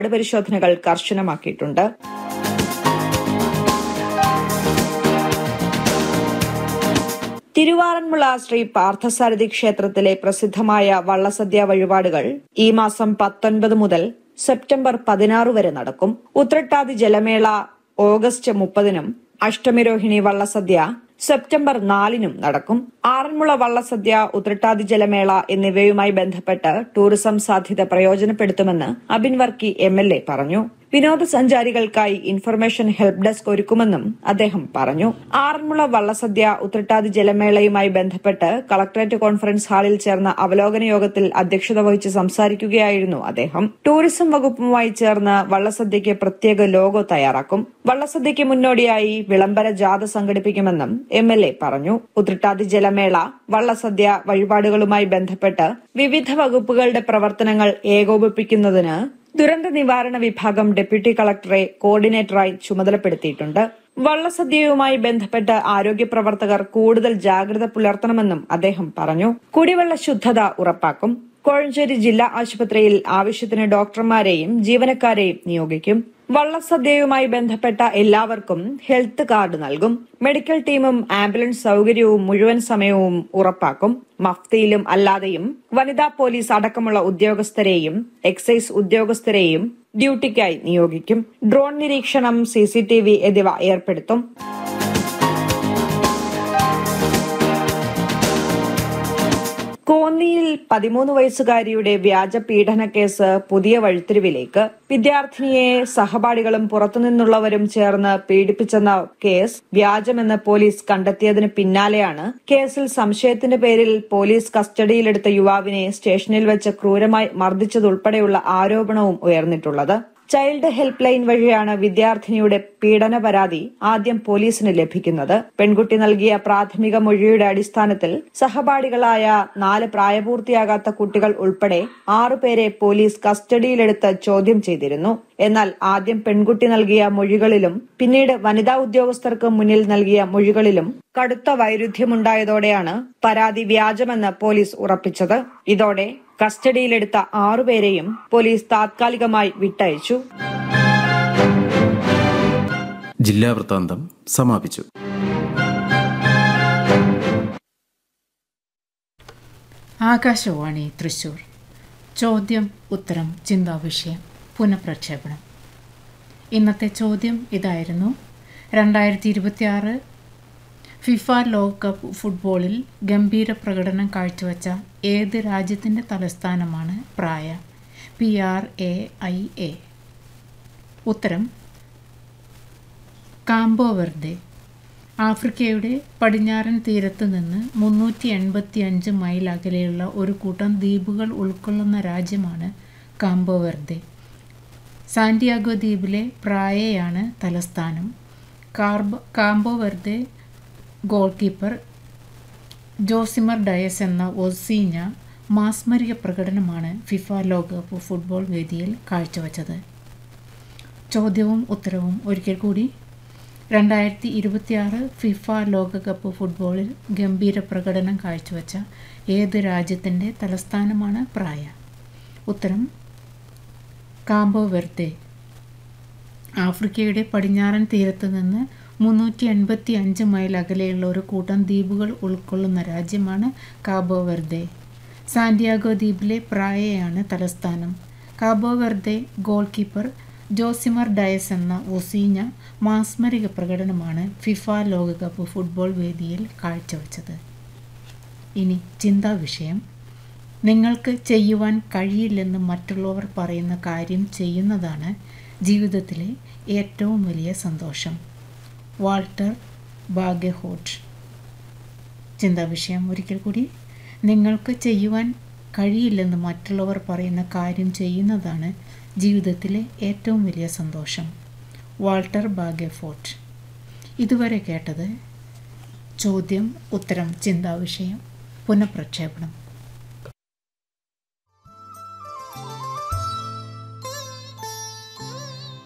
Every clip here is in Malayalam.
പരിശോധനകൾ കർശനമാക്കിയിട്ടുണ്ട് തിരുവാറന്മുള ശ്രീ പാർത്ഥസാരഥി ക്ഷേത്രത്തിലെ പ്രസിദ്ധമായ വള്ളസദ്യ വഴിപാടുകൾ ഈ മാസം പത്തൊൻപത് മുതൽ സെപ്റ്റംബർ പതിനാറ് വരെ നടക്കും ഉത്രട്ടാതി ജലമേള ഓഗസ്റ്റ് മുപ്പതിനും അഷ്ടമിരോഹിണി വള്ളസദ്യ സെപ്റ്റംബർ നാലിനും നടക്കും ആറന്മുള വള്ളസദ്യ ഉത്രട്ടാതി ജലമേള എന്നിവയുമായി ബന്ധപ്പെട്ട് ടൂറിസം സാധ്യത പ്രയോജനപ്പെടുത്തുമെന്ന് Abin Varkey M L A പറഞ്ഞു വിനോദസഞ്ചാരികൾക്കായി ഇൻഫർമേഷൻ ഹെൽപ്പ് ഡെസ്ക് ഒരുക്കുമെന്നും അദ്ദേഹം പറഞ്ഞു ആറന്മുള വള്ളസദ്യ ഉത്രട്ടാതി ജലമേളയുമായി ബന്ധപ്പെട്ട് കളക്ടറേറ്റ് കോൺഫറൻസ് ഹാളിൽ ചേർന്ന അവലോകന യോഗത്തിൽ അധ്യക്ഷത വഹിച്ച് സംസാരിക്കുകയായിരുന്നു അദ്ദേഹം ടൂറിസം വകുപ്പുമായി ചേർന്ന് വള്ളസദ്യയ്ക്ക് പ്രത്യേക ലോഗോ തയ്യാറാക്കും വള്ളസദ്യയ്ക്ക് മുന്നോടിയായി വിളംബര ജാഥ സംഘടിപ്പിക്കുമെന്നും എം എൽ എ പറഞ്ഞു ഉത്രട്ടാതി ജലമേള വള്ളസദ്യ വഴിപാടുകളുമായി ബന്ധപ്പെട്ട് വിവിധ വകുപ്പുകളുടെ പ്രവർത്തനങ്ങൾ ഏകോപിപ്പിക്കുന്നതിന് ദുരന്ത നിവാരണ വിഭാഗം ഡെപ്യൂട്ടി കളക്ടറെ കോർഡിനേറ്ററായി ചുമതലപ്പെടുത്തിയിട്ടുണ്ട് വള്ളസദ്യയുമായി ബന്ധപ്പെട്ട് ആരോഗ്യ പ്രവർത്തകർ കൂടുതൽ ജാഗ്രത പുലർത്തണമെന്നും അദ്ദേഹം പറഞ്ഞു കുടിവെള്ള ശുദ്ധത ഉറപ്പാക്കും കോഴഞ്ചേരി ജില്ലാ ആശുപത്രിയിൽ ആവശ്യത്തിന് ഡോക്ടർമാരെയും ജീവനക്കാരെയും നിയോഗിക്കും വള്ളസദ്യയുമായി ബന്ധപ്പെട്ട എല്ലാവർക്കും ഹെൽത്ത് കാർഡ് നൽകും മെഡിക്കൽ ടീമും ആംബുലൻസ് സൗകര്യവും മുഴുവൻ സമയവും ഉറപ്പാക്കും മഫ്തിയിലും അല്ലാതെയും വനിതാ പോലീസ് അടക്കമുള്ള ഉദ്യോഗസ്ഥരെയും എക്സൈസ് ഉദ്യോഗസ്ഥരെയും ഡ്യൂട്ടിക്കായി നിയോഗിക്കും ഡ്രോൺ നിരീക്ഷണം സിസിടിവി എന്നിവ ഏർപ്പെടുത്തും കോന്നിയിൽ പതിമൂന്ന് വയസ്സുകാരിയുടെ വ്യാജ പീഡന കേസ് പുതിയ വഴിത്തിരിവിലേക്ക് വിദ്യാർത്ഥിനിയെ സഹപാഠികളും പുറത്തുനിന്നുള്ളവരും ചേർന്ന് പീഡിപ്പിച്ചെന്ന കേസ് വ്യാജമെന്ന് പോലീസ് കണ്ടെത്തിയതിന് പിന്നാലെയാണ് കേസിൽ സംശയത്തിന്റെ പേരിൽ പോലീസ് കസ്റ്റഡിയിലെടുത്ത യുവാവിനെ സ്റ്റേഷനിൽ വെച്ച് ക്രൂരമായി മർദ്ദിച്ചതുൾപ്പെടെയുള്ള ആരോപണവും ഉയർന്നിട്ടുള്ളത് ചൈൽഡ് ഹെൽപ്പ് ലൈൻ വഴിയാണ് വിദ്യാർത്ഥിനിയുടെ പീഡന പരാതി ആദ്യം പോലീസിന് ലഭിക്കുന്നത് പെൺകുട്ടി നൽകിയ പ്രാഥമിക മൊഴിയുടെ അടിസ്ഥാനത്തിൽ സഹപാഠികളായ നാല് പ്രായപൂർത്തിയാകാത്ത കുട്ടികൾ ഉൾപ്പെടെ ആറുപേരെ പോലീസ് കസ്റ്റഡിയിലെടുത്ത് ചോദ്യം ചെയ്തിരുന്നു എന്നാൽ ആദ്യം പെൺകുട്ടി നൽകിയ മൊഴികളിലും പിന്നീട് വനിതാ ഉദ്യോഗസ്ഥർക്ക് മുന്നിൽ നൽകിയ മൊഴികളിലും കടുത്ത വൈരുദ്ധ്യമുണ്ടായതോടെയാണ് പരാതി വ്യാജമെന്ന് പോലീസ് ഉറപ്പിച്ചത് ഇതോടെ കസ്റ്റഡിയിലെടുത്ത ആറുപേരെയും പോലീസ് താത്കാലികമായി വിട്ടയച്ചു ജില്ലാ വൃത്താന്തം സമാപിച്ചു ആകാശവാണി തൃശൂർ ചോദ്യം ഉത്തരം ചിന്താവിഷയം പുനഃപ്രക്ഷേപണം ഇന്നത്തെ ചോദ്യം ഇതായിരുന്നു രണ്ടായിരത്തി ഇരുപത്തിയാറ് ഫിഫ ലോകകപ്പ് ഫുട്ബോളിൽ ഗംഭീര പ്രകടനം കാഴ്ചവെച്ച ഏത് രാജ്യത്തിൻ്റെ തലസ്ഥാനമാണ് Praia P R A I A ഉത്തരം കാംബോ വെർദെ ആഫ്രിക്കയുടെ പടിഞ്ഞാറൻ തീരത്ത് നിന്ന് മുന്നൂറ്റി എൺപത്തി അഞ്ച് മൈൽ അകലെയുള്ള ഒരു കൂട്ടം ദ്വീപുകൾ ഉൾക്കൊള്ളുന്ന രാജ്യമാണ് കാംബോ വെർദെ സാന്റിയാഗോ ദ്വീപിലെ പ്രായയാണ് തലസ്ഥാനം Cabo Cabo Verde goalkeeper Josimar Dias എന്ന ഒസീഞ്ഞ മാസ്മരിക പ്രകടനമാണ് ഫിഫ ലോകകപ്പ് ഫുട്ബോൾ വേദിയിൽ കാഴ്ചവെച്ചത് ചോദ്യവും ഉത്തരവും ഒരിക്കൽ കൂടി രണ്ടായിരത്തി ഇരുപത്തിയാറ് ഫിഫ ലോകകപ്പ് ഫുട്ബോളിൽ ഗംഭീര പ്രകടനം കാഴ്ചവെച്ച ഏത് രാജ്യത്തിൻ്റെ തലസ്ഥാനമാണ് പ്രായ ഉത്തരം കാംബോ വെർദെ ആഫ്രിക്കയുടെ പടിഞ്ഞാറൻ തീരത്ത് നിന്ന് മുന്നൂറ്റി എൺപത്തി അഞ്ച് മൈൽ അകലെയുള്ള ഒരു കൂട്ടം ദ്വീപുകൾ ഉൾക്കൊള്ളുന്ന രാജ്യമാണ് കാബോ വെർദെ സാന്റിയാഗോ ദ്വീപിലെ പ്രായയാണ് തലസ്ഥാനം Cabo Verde goalkeeper Josimar Dias എന്ന ഒസീഞ്ഞ മാസ്മരിക പ്രകടനമാണ് ഫിഫ ലോകകപ്പ് ഫുട്ബോൾ വേദിയിൽ കാഴ്ചവെച്ചത് ഇനി ചിന്താ വിഷയം നിങ്ങൾക്ക് ചെയ്യുവാൻ കഴിയില്ലെന്ന് മറ്റുള്ളവർ പറയുന്ന കാര്യം ചെയ്യുന്നതാണ് ജീവിതത്തിലെ ഏറ്റവും വലിയ സന്തോഷം വാൾട്ടർ ബാഗെഹോട്ട് ചിന്താ വിഷയം ഒരിക്കൽ കൂടി നിങ്ങൾക്ക് ചെയ്യുവാൻ കഴിയില്ലെന്ന് മറ്റുള്ളവർ പറയുന്ന കാര്യം ചെയ്യുന്നതാണ് ജീവിതത്തിലെ ഏറ്റവും വലിയ സന്തോഷം വാൾട്ടർ ബാഗെഫോർട്ട് ഇതുവരെ കേട്ടത് ചോദ്യം ഉത്തരം ചിന്താവിഷയം പുനഃപ്രക്ഷേപണം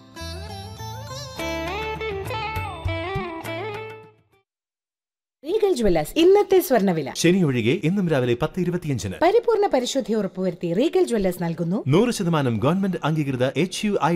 റീഗൽ ജ്വല്ലേഴ്സ് ഇന്നത്തെ സ്വർണ്ണവില ശനി ഒഴികെ ഇന്നും രാവിലെ പത്ത് ഇരുപത്തിയഞ്ചിന് പരിപൂർണ പരിശുദ്ധി ഉറപ്പുവരുത്തി റീഗൽ ജ്വല്ലേഴ്സ് നൽകുന്നു നൂറ് ശതമാനം ഗവൺമെന്റ് അംഗീകൃത എച്ച് യു ഐ